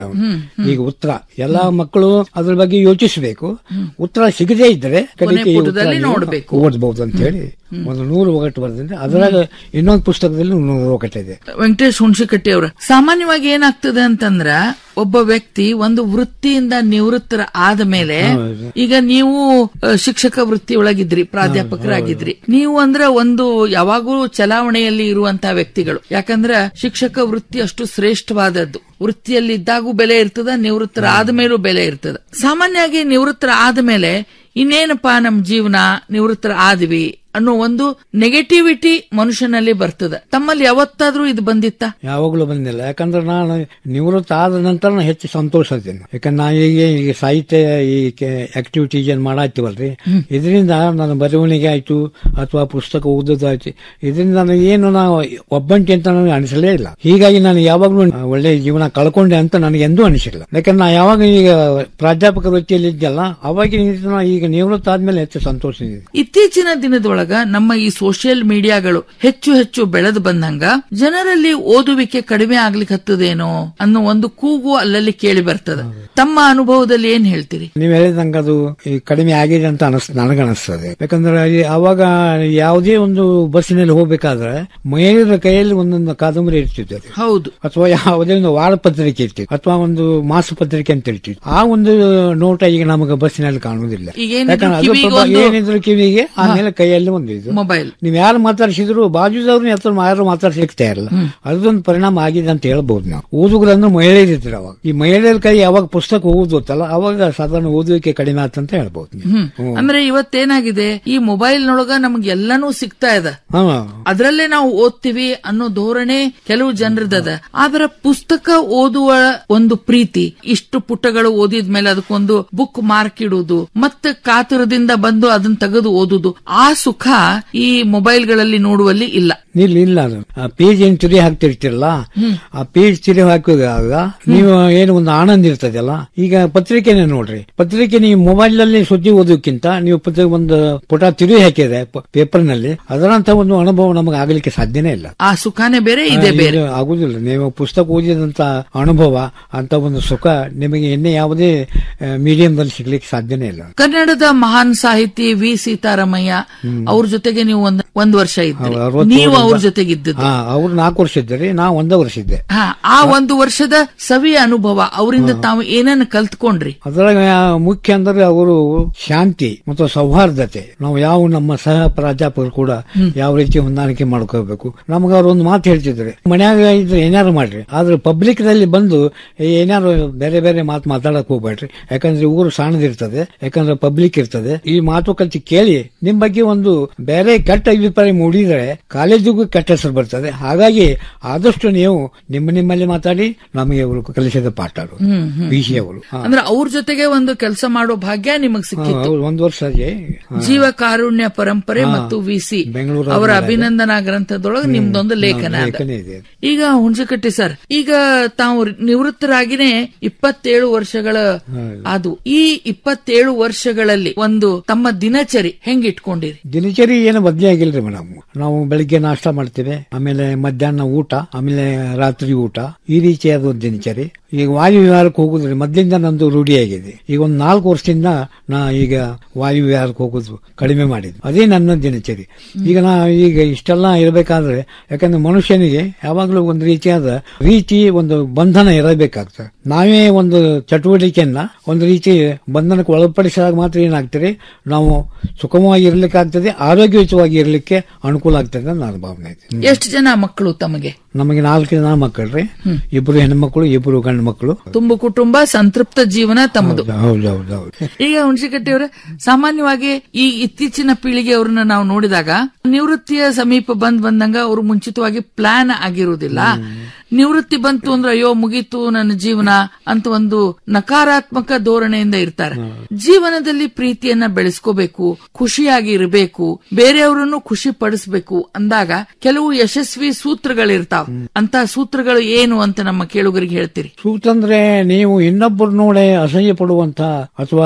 ಈಗ ಉತ್ತರ ಎಲ್ಲಾ ಮಕ್ಕಳು ಅದ್ರ ಬಗ್ಗೆ ಯೋಚಿಸಬೇಕು ಉತ್ತರ ಸಿಗದೇ ಇದ್ರೆ ಕಡೆಗೆ ಈ ಉತ್ತರ ಪುಟದಲ್ಲಿ ನೀವು ನೋಡ್ಬೇಕು. ಓದ್ಬಹುದು ಅಂತ ಹೇಳಿ ಒಂದು ನೂರು ಒಗಟ್ಟು ಬರೆದ್ರೆ ಅದರಾಗ ಇನ್ನೊಂದು ಪುಸ್ತಕದಲ್ಲಿ ನೂರು ಒಗಟ್ಟು ಇದೆ ವೆಂಕಟೇಶ್ ಹುಣಸಿಕಟ್ಟಿ ಅವರ ಸಾಮಾನ್ಯವಾಗಿ ಏನಾಗ್ತದೆ ಅಂತಂದ್ರ ಒಬ್ಬ ವ್ಯಕ್ತಿ ಒಂದು ವೃತ್ತಿಯಿಂದ ನಿವೃತ್ತರ ಆದ ಮೇಲೆ ಈಗ ನೀವು ಅ, ಶಿಕ್ಷಕ ವೃತ್ತಿ ಒಳಗಿದ್ರಿ ಪ್ರಾಧ್ಯಾಪಕರಾಗಿದ್ರಿ ನೀವು ಅಂದ್ರೆ ಒಂದು ಯಾವಾಗೂ ಚಲಾವಣೆಯಲ್ಲಿ ಇರುವಂತಹ ವ್ಯಕ್ತಿಗಳು ಯಾಕಂದ್ರ ಶಿಕ್ಷಕ ವೃತ್ತಿ ಅಷ್ಟು ಶ್ರೇಷ್ಠವಾದದ್ದು ವೃತ್ತಿಯಲ್ಲಿ ಇದ್ದಾಗೂ ಬೆಲೆ ಇರ್ತದ ನಿವೃತ್ತರ ಆದ್ಮೇಲೂ ಬೆಲೆ ಇರ್ತದ ಸಾಮಾನ್ಯವಾಗಿ ನಿವೃತ್ತರ ಆದ್ಮೇಲೆ ಇನ್ನೇನಪ್ಪಾ ನಮ್ ಜೀವನ ನಿವೃತ್ತರ ಆದ್ವಿ ಅನ್ನೋ ಒಂದು ನೆಗೆಟಿವಿಟಿ ಮನುಷ್ಯನಲ್ಲಿ ಬರ್ತದ ತಮ್ಮಲ್ಲಿ ಯಾವತ್ತಾದ್ರೂ ಇದು ಬಂದಿತ್ತ ಯಾವಾಗಲೂ ಬಂದಿಲ್ಲ ಯಾಕಂದ್ರೆ ನಾನು ನಿವೃತ್ತ ಆದ ನಂತರ ನಾನು ಹೆಚ್ಚು ಸಂತೋಷ ಇದ್ದೀನಿ ಯಾಕಂದ್ರೆ ನಾ ಈಗ ಈಗ ಸಾಹಿತ್ಯ ಈ ಆಕ್ಟಿವಿಟೀಸ್ ಏನ್ ಮಾಡಾಯ್ತಿವಲ್ರಿ ಇದರಿಂದ ನನ್ನ ಬರವಣಿಗೆ ಆಯ್ತು ಅಥವಾ ಪುಸ್ತಕ ಓದೋದಾಯ್ತು ಇದರಿಂದ ನನಗೆ ಏನು ನಾವು ಒಬ್ಬಂಟಿ ಅಂತ ನನಗೆ ಅನಿಸಲೇ ಇಲ್ಲ ಹೀಗಾಗಿ ನಾನು ಯಾವಾಗಲೂ ಒಳ್ಳೆ ಜೀವನ ಕಳ್ಕೊಂಡೆ ಅಂತ ನನಗೆ ಎಂದೂ ಅನಿಸಿಲ್ಲ ಯಾಕಂದ್ರೆ ನಾ ಯಾವಾಗ ಈಗ ಪ್ರಾಧ್ಯಾಪಕ ವೃತ್ತಿಯಲ್ಲಿ ಇದ್ದಲ್ಲ ಅವಾಗಿನ ಈಗ ನಿವೃತ್ತ ಆದ್ಮೇಲೆ ಹೆಚ್ಚು ಸಂತೋಷ ಇದೆ ಇತ್ತೀಚಿನ ದಿನದೊಳಗ ನಮ್ಮ ಈ ಸೋಷಿಯಲ್ ಮೀಡಿಯಾಗಳು ಹೆಚ್ಚು ಹೆಚ್ಚು ಬೆಳೆದು ಬಂದಂಗ ಜನರಲ್ಲಿ ಓದುವಿಕೆ ಕಡಿಮೆ ಆಗ್ಲಿಕ್ಕೆ ಹತ್ತದೇನೋ ಅನ್ನೋ ಒಂದು ಕೂಗು ಅಲ್ಲಲ್ಲಿ ಕೇಳಿ ಬರ್ತದ ತಮ್ಮ ಅನುಭವದಲ್ಲಿ ಏನ್ ಹೇಳ್ತೀರಿ ನೀವು ಹೇಳಿದಂಗ ಅದು ಈ ಕಡಿಮೆ ಆಗಿದೆ ಅಂತ ಅನಸ್ ನನಗನಿಸ್ತದೆ ಯಾಕಂದ್ರೆ ಈ ಅವಾಗ ಯಾವುದೇ ಒಂದು ಬಸ್ಸಿನಲ್ಲಿ ಹೋಗ್ಬೇಕಾದ್ರೆ ಮಹಿಳೆಯರ ಕೈಯಲ್ಲಿ ಒಂದೊಂದು ಕಾದಂಬರಿ ಇರ್ತಿತ್ತು ಹೌದು ಅಥವಾ ಯಾವುದೇ ಒಂದು ವಾರ ಪತ್ರಿಕೆ ಇರ್ತಿತ್ತು ಅಥವಾ ಒಂದು ಮಾಸ ಪತ್ರಿಕೆ ಅಂತ ಇರ್ತಿತ್ತು ಆ ಒಂದು ನೋಟ ಈಗ ನಮಗೆ ಬಸ್ಸಿನಲ್ಲಿ ಕಾಣುವುದಿಲ್ಲ ಈಗೇನಿದ್ರು ಯಾಕಂದ್ರೆ ಅದು ಕಿವಿಗೆ ಪ್ರಭಾ- ಒಂದು- ಏನಿದ್ರು ಕಿವಿಗೆ ಆಮೇಲೆ ಕೈಯಲ್ಲಿ ಒಂದು ಇದು ಮೊಬೈಲ್ ನೀವ್ ಯಾರು ಮಾತಾಡಿಸಿದ್ರು ಬಾಜುದವ್ರನ್ನ ಹತ್ರ ಯಾರು ಮಾತಾಡ್ಸಿಕ್ತಾ ಇರಲ್ಲ ಅದೊಂದು ಪರಿಣಾಮ ಆಗಿದೆ ಅಂತ ಹೇಳ್ಬಹುದು ನಾವು ಓದುಗರಂದ್ರೆ ಮಹಿಳೆಯರು ಇದ್ರು ಅವಾಗ ಈ ಮಹಿಳೆಯರ ಕೈ ಯಾವಾಗ ಪುಸ್ತಕ ಓದುತ್ತಲ್ಲ ಅವಾಗ ಸಾಧಾರಣ ಓದುವಿಕೆ ಕಡಿಮೆ ಆತಂತ ಹೇಳ್ಬಹುದು ನೀವು. ಹ್ಮ್ ಅಂದ್ರೆ ಇವತ್ತೇನಾಗಿದೆ ಈ ಮೊಬೈಲ್ ನೊಳಗ ನಮ್ಗೆ ಎಲ್ಲಾನು ಸಿಗ್ತಾ ಇದೆ ಹಾ ಅದ್ರಲ್ಲೇ ನಾವು ಓದ್ತೀವಿ ಅನ್ನೋ ಧೋರಣೆ ಕೆಲವು ಜನರದದ ಆದ್ರೆ ಪುಸ್ತಕ ಓದುವ ಒಂದು ಪ್ರೀತಿ ಇಷ್ಟು ಪುಟಗಳು ಓದಿದ್ಮೇಲೆ ಅದಕ್ಕೊಂದು ಬುಕ್ ಮಾರ್ಕ್ ಇಡುವುದು ಮತ್ತೆ ಕಾತುರದಿಂದ ಬಂದು ಅದನ್ನ ತೆಗೆದು ಓದುದು ಆ ಸುಖ ಈ ಮೊಬೈಲ್ಗಳಲ್ಲಿ ನೋಡುವಲ್ಲಿ ಇಲ್ಲ ಇಲ್ಲ ಇಲ್ಲ ಅದು ಆ ಪೇಜ್ ಏನ್ ತಿರಿ ಹಾಕ್ತಿರ್ತಿರಲ್ಲ ಆ ಪೇಜ್ ತಿರಿ ಹಾಕುವಾಗ ನೀವು ಏನು ಒಂದು ಆನಂದ ಇರ್ತದಲ್ಲ ಈಗ ಪತ್ರಿಕೆನೇ ನೋಡ್ರಿ ಪತ್ರಿಕೆ ನೀವು ಮೊಬೈಲ್ ನಲ್ಲಿ ಸುದ್ದಿ ಓದೋಕ್ಕಿಂತ ನೀವು ಪತ್ರಿಕೆ ಒಂದು ಪುಟ ತಿರುವಿ ಹಾಕಿದ್ರೆ ಪೇಪರ್ ನಲ್ಲಿ ಅದರಂತ ಒಂದು ಅನುಭವ ನಮಗೆ ಆಗಲಿಕ್ಕೆ ಸಾಧ್ಯನೇ ಇಲ್ಲ ಆ ಸುಖಾನೇ ಬೇರೆ ಇದೆ ಬೇರೆ ಇದು ಆಗುದಿಲ್ಲ ನೀವು ಪುಸ್ತಕ ಓದಿದಂತ ಅನುಭವ ಅಂತ ಒಂದು ಸುಖ ನಿಮಗೆ ಇನ್ನೇ ಯಾವುದೇ ಮೀಡಿಯಂದಲ್ಲಿ ಸಿಗ್ಲಿಕ್ಕೆ ಸಾಧ್ಯನೇ ಇಲ್ಲ ಕನ್ನಡದ ಮಹಾನ್ ಸಾಹಿತಿ ವಿ ಸೀತಾರಾಮಯ್ಯ ಅವ್ರ ಜೊತೆಗೆ ನೀವು ಒಂದ್ ಒಂದ್ ವರ್ಷ ಇದ್ರಿ ಅರವತ್ತೇಳು ನೀವು ಅವ್ರ ವರ್ಷ. ಜೊತೆಗೆ ಇದ್ದದ್ದು ಹಾ ಅವ್ರು ನಾಲ್ಕು ವರ್ಷ ಇದ್ದಾರೆ ನಾ ಒಂದೇ ವರ್ಷ ಇದ್ದೆ ಹಾ ಆ ಒಂದು ವರ್ಷದ ಸವಿ ಅನುಭವ ಅವರಿಂದ ತಾವು ಏನನ್ನ ಕಲ್ತ್ಕೊಂಡ್ರಿ ಅದರಾಗ ಮುಖ್ಯ ಅಂದ್ರೆ ಅವರು ಶಾಂತಿ ಮತ್ತು ಸೌಹಾರ್ದತೆ ನಾವು ಯಾವ ನಮ್ಮ ಸಹ ಪ್ರಾಧ್ಯಾಪಕರು ಕೂಡ ಯಾವ ರೀತಿ ಹೊಂದಾಣಿಕೆ ಮಾಡ್ಕೋಬೇಕು ನಮ್ಗೆ ಅವ್ರು ಒಂದು ಮಾತು ಹೇಳ್ತಿದ್ರೆ ಮನ್ಯಾಗ ಇದ್ರೆ ಏನಾರು ಮಾಡ್ರಿ ಆದ್ರೆ ಪಬ್ಲಿಕ್ ನಲ್ಲಿ ಬಂದು ಏನಾರು ಬೇರೆ ಬೇರೆ ಮಾತು ಮಾತಾಡಕ್ ಹೋಗ್ಬೇಡ್ರಿ ಯಾಕಂದ್ರೆ ಊರು ಸಣ್ಣದಿರ್ತದೆ ಯಾಕಂದ್ರೆ ಪಬ್ಲಿಕ್ ಇರ್ತದೆ ಈ ಮಾತುಕತೆ ಕೇಳಿ ನಿಮ್ ಬಗ್ಗೆ ಒಂದು ಬೇರೆ ಕೆಟ್ಟ ಅಭಿಪ್ರಾಯ ಮೂಡಿದ್ರೆ ಕಾಲೇಜಿಗೂ ಕೆಟ್ಟ ಹೆಸರು ಬರ್ತದೆ ಹಾಗಾಗಿ ಆದಷ್ಟು ನೀವು ನಿಮ್ಮ ನಿಮ್ಮಲ್ಲಿ ಮಾತಾಡಿ ನಮಗೆ ಅವರು ಕಲಿಸಿದ ಪಾಠ ಅವರು ಹ್ಮ್ ಹ್ಮ್ ಪಿ ಸಿ ಅವರು ಹಾ. ಅಂದ್ರೆ ಅವ್ರ ಜೊತೆಗೆ ಒಂದು ಕೆಲಸ ಮಾಡೋ ಭಾಗ್ಯ ನಿಮಗ್ ಸಿಕ್ಕಿತ್ತು ಹೌದು, ಒಂದು ವರ್ಷ ಅದೇ ಜೀವ ಕಾರುಣ್ಯ ಪರಂಪರೆ ಮತ್ತು ವಿಸಿ ಬೆಂಗಳೂರು ಅವರ ಆದ್ಮೇಲೆ ಅಭಿನಂದನಾ ಗ್ರಂಥದೊಳಗೆ ನಿಮ್ದೊಂದು ಲೇಖನ ಅದ ಲೇಖನ ಇದೆ ಈಗ ಹುಣಸಕಟ್ಟಿ ಸರ್ ಈಗ ತಾವು ನಿವೃತ್ತರಾಗಿನೇ ಇಪ್ಪತ್ತೇಳು ವರ್ಷಗಳ ಅದು ಈ ಇಪ್ಪತ್ತೇಳು ವರ್ಷಗಳಲ್ಲಿ ಒಂದು ತಮ್ಮ ದಿನಚರಿ ಹೆಂಗ್ ಇಟ್ಕೊಂಡಿರಿ ದಿನಚರಿ ಏನು ಬದಲಿ ಆಗಿಲ್ರಿ ಮೇಡಮ್ ನಾವು ಬೆಳಿಗ್ಗೆ ನಾಷ್ಟ ಮಾಡ್ತೇವೆ ಆಮೇಲೆ ಮಧ್ಯಾಹ್ನ ಊಟ ಆಮೇಲೆ ರಾತ್ರಿ ಊಟ ಈ ರೀತಿಯಾದ ಒಂದು ದಿನಚರಿ ಈಗ ವಾಯು ವಿಹಾರಕ್ಕೆ ಹೋಗುದ್ರಿ ಮೊದ್ಲಿಂದ ನಂದು ರೂಢಿಯಾಗಿದೆ ಈಗ ಒಂದು ನಾಲ್ಕು ವರ್ಷದಿಂದ ನಾ ಈಗ ವಾಯು ವಿಹಾರಕ್ಕೆ ಹೋಗೋದು ಕಡಿಮೆ ಮಾಡಿದ್ವಿ ಅದೇ ನನ್ನ ದಿನಚರಿ ಈಗ ನಾ ಈಗ ಇಷ್ಟೆಲ್ಲ ಇರಬೇಕಾದ್ರೆ ಯಾಕಂದ್ರೆ ಮನುಷ್ಯನಿಗೆ ಯಾವಾಗಲೂ ಒಂದು ರೀತಿಯಾದ ರೀತಿ ಒಂದು ಬಂಧನ ಇರಬೇಕಾಗ್ತದೆ ನಾವೇ ಒಂದು ಚಟುವಟಿಕೆಯನ್ನ ಒಂದು ರೀತಿ ಬಂಧನಕ್ಕೆ ಒಳಪಡಿಸಿದಾಗ ಮಾತ್ರ ಏನಾಗ್ತದೆ ನಾವು ಸುಖಮವಾಗಿ ಇರ್ಲಿಕ್ಕಾಗ್ತದೆ ಆರೋಗ್ಯಯುತವಾಗಿ ಇರಲಿಕ್ಕೆ ಅನುಕೂಲ ಆಗ್ತದೆ ಅಂತ ನನ್ನ ಭಾವನೆ ಇದೆ ಎಷ್ಟು ಜನ ಮಕ್ಕಳು ತಮಗೆ ನಮಗೆ ನಾಲ್ಕು ಜನ ಮಕ್ಕಳ್ರಿ ಇಬ್ರು ಹೆಣ್ಮಕ್ಳು ಇಬ್ರು ಗಂಡು ಮಕ್ಕಳು ತುಂಬ ಕುಟುಂಬ ಸಂತೃಪ್ತ ಜೀವನ ತಮ್ಮದು ಹೌದು ಹೌದು ಹೌದು ಈಗ ಹುಣಸಿಕಟ್ಟಿ ಅವರೇ ಸಾಮಾನ್ಯವಾಗಿ ಈ ಇತ್ತೀಚಿನ ಪೀಳಿಗೆ ಅವ್ರನ್ನ ನಾವು ನೋಡಿದಾಗ ನಿವೃತ್ತಿಯ ಸಮೀಪ ಬಂದ್ ಬಂದಂಗ ಅವರು ಮುಂಚಿತವಾಗಿ ಪ್ಲಾನ್ ಆಗಿರುವುದಿಲ್ಲ ನಿವೃತ್ತಿ ಬಂತು ಅಂದ್ರೆ ಅಯ್ಯೋ ಮುಗೀತು ನನ್ನ ಜೀವನ ಅಂತ ಒಂದು ನಕಾರಾತ್ಮಕ ಧೋರಣೆಯಿಂದ ಇರ್ತಾರೆ ಜೀವನದಲ್ಲಿ ಪ್ರೀತಿಯನ್ನ ಬೆಳೆಸ್ಕೋಬೇಕು ಖುಷಿಯಾಗಿ ಇರಬೇಕು ಬೇರೆಯವರನ್ನು ಖುಷಿ ಪಡಿಸ್ಬೇಕು ಅಂದಾಗ ಕೆಲವು ಯಶಸ್ವಿ ಸೂತ್ರಗಳಿರ್ತಾವ ಅಂತ ಸೂತ್ರಗಳು ಏನು ಅಂತ ನಮ್ಮ ಕೇಳುಗರಿಗೆ ಹೇಳ್ತೀರಿ ಸೂತಂದ್ರೆ ನೀವು ಇನ್ನೊಬ್ಬರು ನೋಡೆ ಅಸಹ್ಯ ಪಡುವಂತ ಅಥವಾ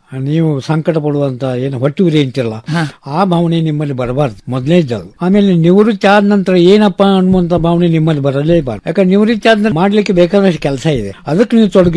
ನೀವು ಸಂಕಟ ಪಡುವಂತ ಏನು ಹೊಟ್ಟೆ ಉರಿ ಅಂತಿರಲ್ಲ ಆ ಭಾವನೆ ನಿಮ್ಮಲ್ಲಿ ಬರಬಾರ್ದು ಮೊದಲನೇ ಅದು ಆಮೇಲೆ ನಿವೃತ್ತಿ ಆದ ನಂತರ ಏನಪ್ಪಾ ಅನ್ನುವಂತ ಭಾವನೆ ನಿಮ್ಮಲ್ಲಿ ಬರಲೇಬಾರ್ದು ಯಾಕಂದ್ರೆ ನಿವೃತ್ತಿ ಆದ ಮಾಡ್ಲಿಕ್ಕೆ ಬೇಕಾದಷ್ಟು ಕೆಲಸ ಇದೆ ಅದಕ್ಕೆ ನೀವು ತೊಡಗಿ